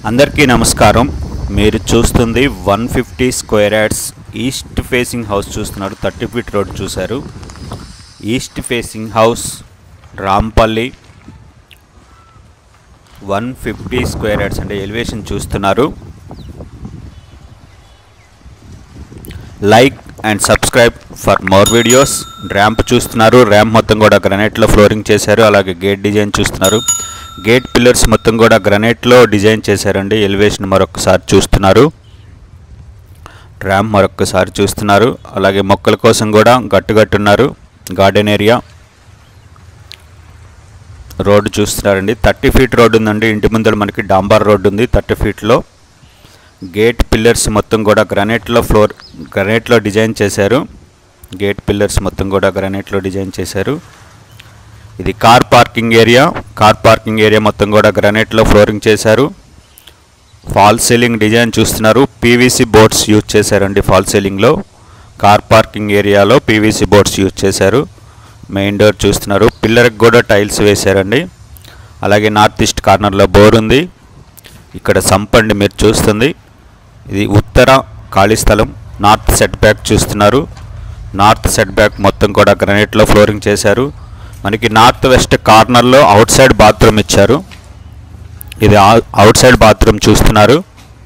అందరికీ నమస్కారం మీరు చూస్తుంది one fifty square yards east facing house చూస్తున్నారు థర్టీ ఫీట్ రోడ్ చూశారు east facing house Rampally one fifty square yards అంటే ఎలివేషన్ చూస్తున్నారు like and subscribe for more videos ramp చూస్తున్నారు ర్యాంప్ మొత్తం కూడా గ్రనైట్లో ఫ్లోరింగ్ చేశారు అలాగే గేట్ డిజైన్ చూస్తున్నారు గేట్ పిల్లర్స్ మొత్తం కూడా గ్రనైట్లో డిజైన్ చేశారండి ఎలివేషన్ మరొకసారి చూస్తున్నారు ర్యాంప్ మరొకసారి చూస్తున్నారు అలాగే మొక్కల కోసం కూడా గట్టుగట్టున్నారు గార్డెన్ ఏరియా రోడ్డు చూస్తున్నారండి థర్టీ ఫీట్ రోడ్డు ఉందండి ఇంటి ముందర మనకి డాంబార్ రోడ్డు ఉంది థర్టీ ఫీట్లో గేట్ పిల్లర్స్ మొత్తం కూడా గ్రానైట్లో ఫ్లోర్ గ్రానైట్లో డిజైన్ చేశారు గేట్ పిల్లర్స్ మొత్తం కూడా గ్రానైట్లో డిజైన్ చేశారు ఇది car parking area car parking area మొత్తం కూడా గ్రానైట్లో ఫ్లోరింగ్ చేశారు ఫాల్ సీలింగ్ డిజైన్ చూస్తున్నారు పీవీసీ బోర్డ్స్ యూజ్ చేశారండి ఫాల్ సీలింగ్లో కార్ పార్కింగ్ ఏరియాలో పీవీసీ బోర్డ్స్ యూజ్ చేశారు మెయిన్ డోర్ చూస్తున్నారు పిల్లర్కి కూడా టైల్స్ వేశారండి అలాగే నార్త్ ఈస్ట్ కార్నర్లో బోర్ ఉంది ఇక్కడ సంపండి మీరు చూస్తుంది ఇది ఉత్తర ఖాళీ స్థలం నార్త్ సెట్ బ్యాక్ చూస్తున్నారు నార్త్ సెట్ బ్యాక్ మొత్తం కూడా గ్రనైట్లో ఫ్లోరింగ్ చేశారు మనకి నార్త్ వెస్ట్ కార్నర్లో అవుట్ సైడ్ బాత్రూమ్ ఇచ్చారు ఇది అవుట్ సైడ్ బాత్రూమ్ చూస్తున్నారు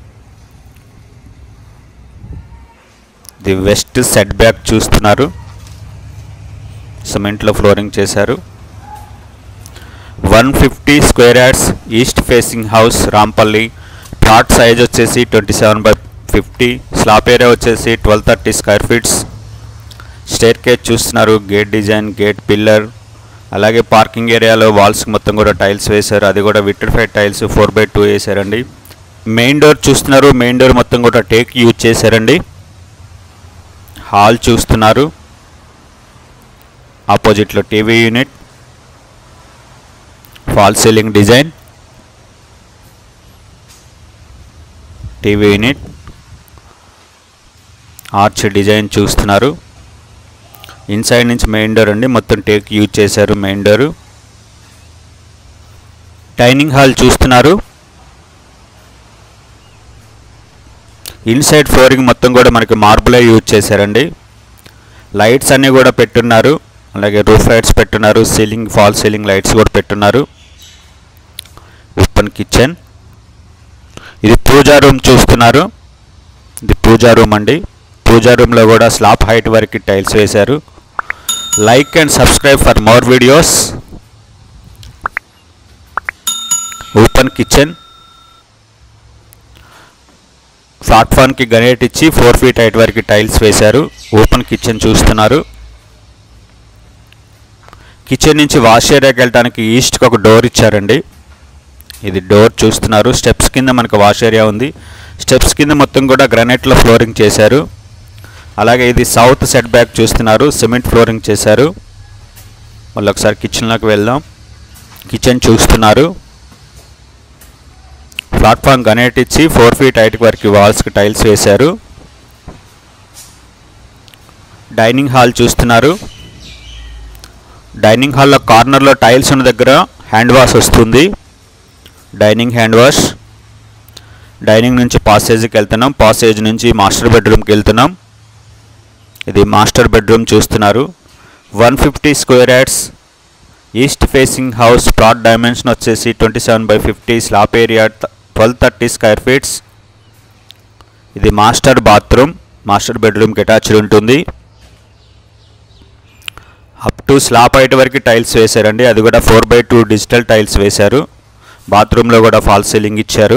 ఇది వెస్ట్ సెట్ బ్యాక్ చూస్తున్నారు సిమెంట్లో ఫ్లోరింగ్ చేశారు one fifty square yards east facing house Rampally plot size వచ్చేసి twenty seven by fifty slab area వచ్చేసి twelve thirty square feets staircase చూస్తున్నారు గేట్ డిజైన్ గేట్ పిల్లర్ అలాగే parking ఏరియాలో వాల్స్ మొత్తం కూడా టైల్స్ వేశారు అది కూడా vitrified tiles four by two వేశారండి మెయిన్ డోర్ చూస్తున్నారు మెయిన్ డోర్ మొత్తం కూడా టేక్ యూజ్ చేశారండి హాల్ చూస్తున్నారు ఆపోజిట్లో TV unit fall ceiling design TV unit arch design చూస్తున్నారు ఇన్సైడ్ నుంచి మెయిన్ డోర్ అండి మొత్తం టేక్ యూజ్ చేశారు మెయిన్ డోరు డైనింగ్ హాల్ చూస్తున్నారు ఇన్సైడ్ ఫ్లోరింగ్ మొత్తం కూడా మనకి మార్బులే యూజ్ చేశారండి లైట్స్ అన్నీ కూడా పెట్టున్నారు అలాగే రూఫ్ లైట్స్ పెట్టున్నారు సీలింగ్ ఫాల్ సీలింగ్ లైట్స్ కూడా పెట్టున్నారు ఓపెన్ కిచెన్ ఇది పూజా రూమ్ చూస్తున్నారు ఇది పూజా రూమ్ అండి పూజా రూమ్లో కూడా స్లాబ్ హైట్ వరకు టైల్స్ వేశారు like and subscribe for more videos open kitchen ప్లాట్ఫామ్కి గనేట్ ఇచ్చి ఫోర్ ఫీట్ హైట్ వరకు టైల్స్ వేశారు ఓపెన్ కిచెన్ చూస్తున్నారు కిచెన్ నుంచి వాష్ ఏరియాకి వెళ్ళడానికి ఈస్ట్కి ఒక డోర్ ఇచ్చారండి ఇది డోర్ చూస్తున్నారు స్టెప్స్ కింద మనకు వాష్ ఏరియా ఉంది స్టెప్స్ కింద మొత్తం కూడా గ్రానైట్లో ఫ్లోరింగ్ చేశారు అలాగే ఇది సౌత్ సెట్ బ్యాక్ చూస్తున్నారు సిమెంట్ ఫ్లోరింగ్ చేశారు మళ్ళీ ఒకసారి కిచెన్లోకి వెళ్దాం కిచెన్ చూస్తున్నారు ప్లాట్ఫామ్ గనేట్ ఇచ్చి ఫోర్ ఫీట్ హైట్ వరకు వాల్స్కి టైల్స్ వేశారు డైనింగ్ హాల్ చూస్తున్నారు డైనింగ్ హాల్లో కార్నర్లో టైల్స్ ఉన్న దగ్గర హ్యాండ్ వాష్ వస్తుంది డైనింగ్ హ్యాండ్ వాష్ డైనింగ్ నుంచి పాసేజ్కి వెళ్తున్నాం పాసేజ్ నుంచి మాస్టర్ బెడ్రూమ్కి వెళ్తున్నాం ఇది మాస్టర్ బెడ్రూమ్ చూస్తున్నారు one fifty square yards east facing house plot dimension వచ్చేసి twenty seven by fifty slab area twelve thirty square feets ఇది మాస్టర్ బాత్రూమ్ మాస్టర్ బెడ్రూమ్కి అటాచ్డ్ ఉంటుంది అప్ టు స్లాబ్ హైట్ వరకు టైల్స్ వేశారండి అది కూడా four by two digital tiles వేశారు బాత్రూంలో కూడా ఫాల్ సీలింగ్ ఇచ్చారు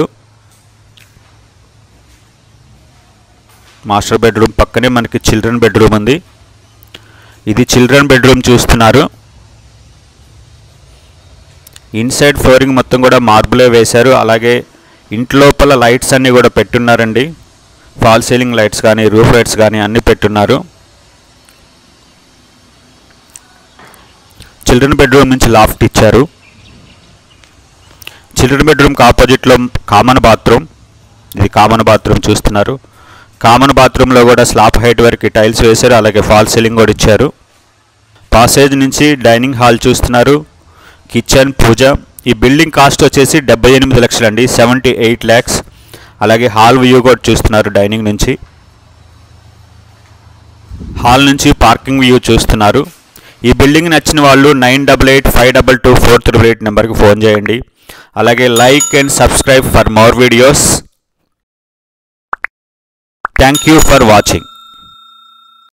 మాస్టర్ బెడ్రూమ్ పక్కనే మనకి చిల్డ్రన్ బెడ్రూమ్ ఉంది ఇది చిల్డ్రన్ బెడ్రూమ్ చూస్తున్నారు ఇన్సైడ్ ఫ్లోరింగ్ మొత్తం కూడా మార్బులే వేశారు అలాగే ఇంట్లోపల లైట్స్ అన్నీ కూడా పెట్టున్నారండి ఫాల్ సీలింగ్ లైట్స్ కానీ రూఫ్ లైట్స్ కానీ అన్నీ పెట్టున్నారు చిల్డ్రన్ బెడ్రూమ్ నుంచి లాఫ్ట్ ఇచ్చారు చిల్డ్రన్ బెడ్రూమ్కి ఆపోజిట్లో కామన్ బాత్రూమ్ ఇది కామన్ బాత్రూమ్ చూస్తున్నారు కామన్ బాత్రూంలో కూడా స్లాబ్ హైట్ వరకు టైల్స్ వేశారు అలాగే ఫాల్ సీలింగ్ కూడా ఇచ్చారు పాసేజ్ నుంచి డైనింగ్ హాల్ చూస్తున్నారు కిచెన్ పూజ ఈ బిల్డింగ్ కాస్ట్ వచ్చేసి డెబ్బై ఎనిమిది లక్షలు అండి సెవెంటీ ఎయిట్ ల్యాక్స్ అలాగే హాల్ వ్యూ కూడా చూస్తున్నారు డైనింగ్ నుంచి హాల్ నుంచి పార్కింగ్ వ్యూ చూస్తున్నారు ఈ బిల్డింగ్ నచ్చిన వాళ్ళు nine double eight five double two four triple eight నెంబర్కి ఫోన్ చేయండి అలాగే like and subscribe for more videos thank you for watching